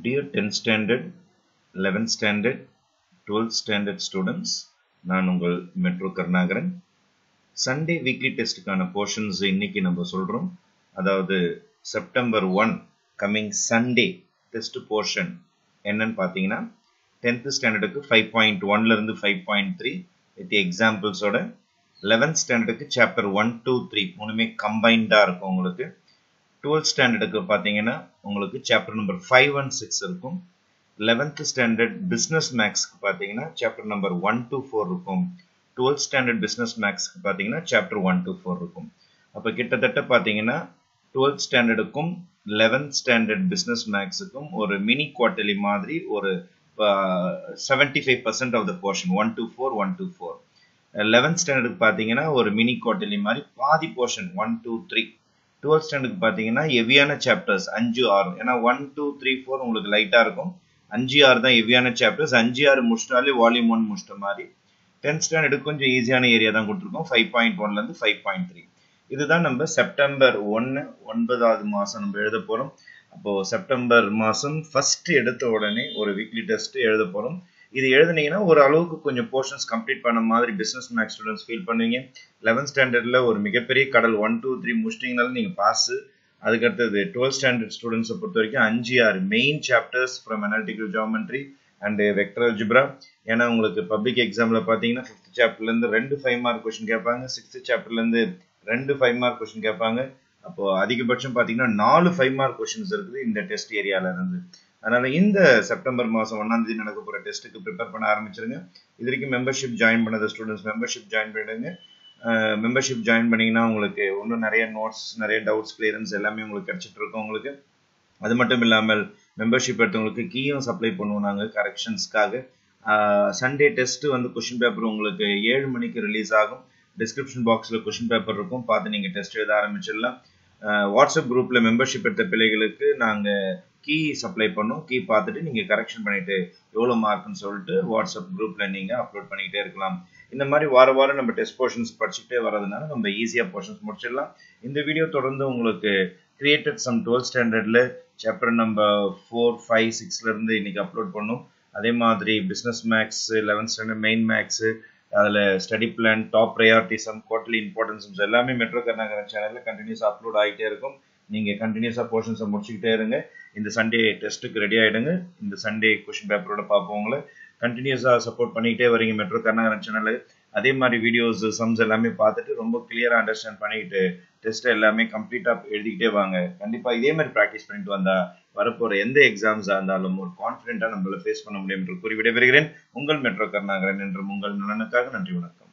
Dear 10th standard, 11th standard, 12th standard students, நான் உங்கள் Metro Karunakaran Sunday weekly டெஸ்ட்டுக்கான portions இன்னைக்கு நம்ம சொல்கிறோம் அதாவது September one coming Sunday test portion என்னன்னு பார்த்தீங்கன்னா டென்த்து ஸ்டாண்டர்டுக்கு ஃபைவ் பாயிண்ட் ஒன்லேருந்து ஃபைவ் பாயிண்ட் த்ரீ வித் எக்ஸாம்பிள்ஸோட லெவன்த் ஸ்டாண்டர்டுக்கு சாப்டர் ஒன் டூ த்ரீ மூணுமே கம்பைண்டாக இருக்கும் உங்களுக்கு டுவெல்த் ஸ்டாண்டர்டுக்கு பார்த்தீங்கன்னா உங்களுக்கு chapter number five and six இருக்கும் லெவன்த் ஸ்டாண்டர்ட் பிஸ்னஸ் மேக்ஸ்க்கு பார்த்தீங்கன்னா chapter number one to four இருக்கும் டுவெல்த் ஸ்டாண்டர்ட் பிஸ்னஸ் மேக்ஸ்க்கு பார்த்தீங்கன்னா சாப்டர் ஒன் டு ஃபோர் இருக்கும் அப்போ கிட்டத்தட்ட பார்த்தீங்கன்னா டுவெல்த் ஸ்டாண்டர்டுக்கும் லெவன்த் ஸ்டாண்டர்ட் பிஸ்னஸ் மேக்ஸுக்கும் ஒரு மினி குவார்டர்லி மாதிரி ஒரு seventy five percent of the portion one to four one to four eleventh ஸ்டாண்டர்டுக்கு பார்த்தீங்கன்னா ஒரு மினி குவார்டர்லி மாதிரி பாதி portion one two three twelfth ஸ்டாண்டர்டுக்கு பார்த்தீங்கன்னா ஹெவியான சாப்டர்ஸ் அஞ்சு ஆறு ஏன்னா ஒன் டூ த்ரீ ஃபோர் உங்களுக்கு லைட்டாக இருக்கும் அஞ்சு ஆறு தான் ஹெவியான சாப்டர்ஸ் அஞ்சு ஆறு முடிச்சிட்டாலே வால்யூம் ஒன் முடிச்சிட்ட மாதிரி டென்த் ஸ்டாண்டர்டுக்கு கொஞ்சம் ஈஸியான ஏரியா தான் கொடுத்துருக்கோம் ஃபைவ் பாயிண்ட் ஒன்லேருந்து ஃபைவ் பாயிண்ட் த்ரீ இதுதான் நம்ம செப்டம்பர் ஒன்று ஒன்பதாவது மாதம் நம்ம எழுத போகிறோம் அப்போது செப்டம்பர் மாதம் ஃபர்ஸ்ட் எடுத்த உடனே ஒரு வீக்லி டெஸ்ட் எழுத போகிறோம் இது எழுதுனீங்கன்னா ஒரு அளவுக்கு கொஞ்சம் போர்ஷன்ஸ் கம்ப்ளீட் பண்ண மாதிரி பிஸ்னஸ் மேக்ஸ் ஸ்டூடெண்ட்ஸ் ஃபீல் பண்ணுவீங்க லெவன்த் ஸ்டாண்டர்டில் ஒரு மிகப்பெரிய கடல் ஒன் டூ த்ரீ முடிச்சிட்டிங்கனாலும் நீங்கள் பாஸு அதுக்கடுத்தது டுவெல்த் ஸ்டாண்டர்ட் ஸ்டூடெண்ட்ஸை பொறுத்த வரைக்கும் அஞ்சு ஆறு main chapters from analytical geometry and vector algebra ஏன்னா உங்களுக்கு பப்ளிக் எக்ஸாமில் பார்த்தீங்கன்னா ஃபிஃப்த் சாப்டர்லேருந்து ரெண்டு ஃபைவ் மார்க் கொஷின் கேட்பாங்க சிக்ஸ்த் சாப்டர்லேருந்து ரெண்டு ஃபைவ் மார்க் கொஷின் கேட்பாங்க அப்போ அதிகபட்சம் பார்த்தீங்கன்னா நாலு ஃபைவ் மார்க் கொஷின்ஸ் இருக்குது இந்த டெஸ்ட் ஏரியால இருந்து அதனால இந்த செப்டம்பர் மாதம் ஒன்றாம் தேதி நடக்க போகிற டெஸ்ட்டுக்கு ப்ரிப்பேர் பண்ண ஆரம்பிச்சிருங்க இது வரைக்கும் மெம்பர்ஷிப் ஜாயின் பண்ணாத ஸ்டூடெண்ட்ஸ் மெம்பர்ஷிப் ஜாயின் பண்ணிடுங்க மெம்பர்ஷிப் ஜாயின் பண்ணிங்கன்னா உங்களுக்கு இன்னும் நிறைய நோட்ஸ் நிறைய டவுட்ஸ் கிளியரன்ஸ் எல்லாமே உங்களுக்கு கிடச்சிட்டு இருக்கும் உங்களுக்கு அது மட்டும் இல்லாமல் மெம்பர்ஷிப் எடுத்தவங்களுக்கு கீயும் சப்ளை பண்ணுவோம் நாங்கள் கரெக்ஷன்ஸ்க்காக சண்டே டெஸ்ட் வந்து கொஷின் பேப்பர் உங்களுக்கு ஏழு மணிக்கு ரிலீஸ் ஆகும் டிஸ்கிரிப்ஷன் பாக்ஸில் கொஷின் பேப்பர் இருக்கும் பார்த்து நீங்கள் டெஸ்ட் எழுத ஆரம்பிச்சிடலாம் வாட்ஸ்அப் குரூப்பில் மெம்பர்ஷிப் எடுத்த பிள்ளைகளுக்கு நாங்கள் கீ சப்ளை பண்ணோம் கீ பார்த்துட்டு நீங்கள் கரெக்ஷன் பண்ணிட்டு எவ்வளோ மார்க்னு சொல்லிட்டு வாட்ஸ்அப் குரூப்பில் நீங்கள் அப்லோட் பண்ணிக்கிட்டே இருக்கலாம் இந்த மாதிரி வார வாரம் நம்ம டெஸ்ட் போர்ஷன்ஸ் படிச்சுக்கிட்டே வரதுனால நம்ம ஈஸியாக போர்ஷன்ஸ் முடிச்சிடலாம் இந்த வீடியோ தொடர்ந்து உங்களுக்கு கிரியேட்டட் சம் டுவெல்த் ஸ்டாண்டர்டில் சாப்டர் நம்பர் ஃபோர் ஃபைவ் சிக்ஸ்லேருந்து இன்னைக்கு அப்லோட் பண்ணோம் அதே மாதிரி business maths eleventh standard main maths அதில் ஸ்டடி பிளான் டாப் ப்ரையாரிட்டிசம் குவார்டர்லி இம்பார்ட்டன்ஸம்ஸ் எல்லாமே மெட்ரோ கர்நாகரன் சேனலில் கண்டினியூஸ் அப்லோட் ஆகிட்டே இருக்கும் நீங்கள் கண்டினியூஸாக போர்ஷன்ஸை முடிச்சுக்கிட்டே இருங்க இந்த சண்டே டெஸ்ட்டுக்கு ரெடி ஆகிடுங்க இந்த சண்டே கொஷின் பேப்பரோட பார்ப்போம் உங்களை கண்டினியூஸாக சப்போர்ட் பண்ணிக்கிட்டே வரீங்க மெட்ரோ கர்நாகரன் சேனல் அதே மாதிரி வீடியோஸ் சம்ஸ் எல்லாமே பார்த்துட்டு ரொம்ப கிளியராக அண்டர்ஸ்டாண்ட் பண்ணிக்கிட்டு டெஸ்ட் எல்லாமே கம்ப்ளீட்டாக எழுதிக்கிட்டே வாங்க கண்டிப்பாக இதே மாதிரி ப்ராக்டிஸ் பண்ணிட்டு வந்தா வரப்போகிற எந்த எக்ஸாம்ஸாக இருந்தாலும் ஒரு கான்ஃபிடென்ட்டாக நம்மள ஃபேஸ் பண்ண முடியும் என்று கூறி விடைபெறுகிறேன் உங்கள் மெட்ரோ கர்நாகரன் என்றும் உங்கள் நலனுக்காக நன்றி வணக்கம்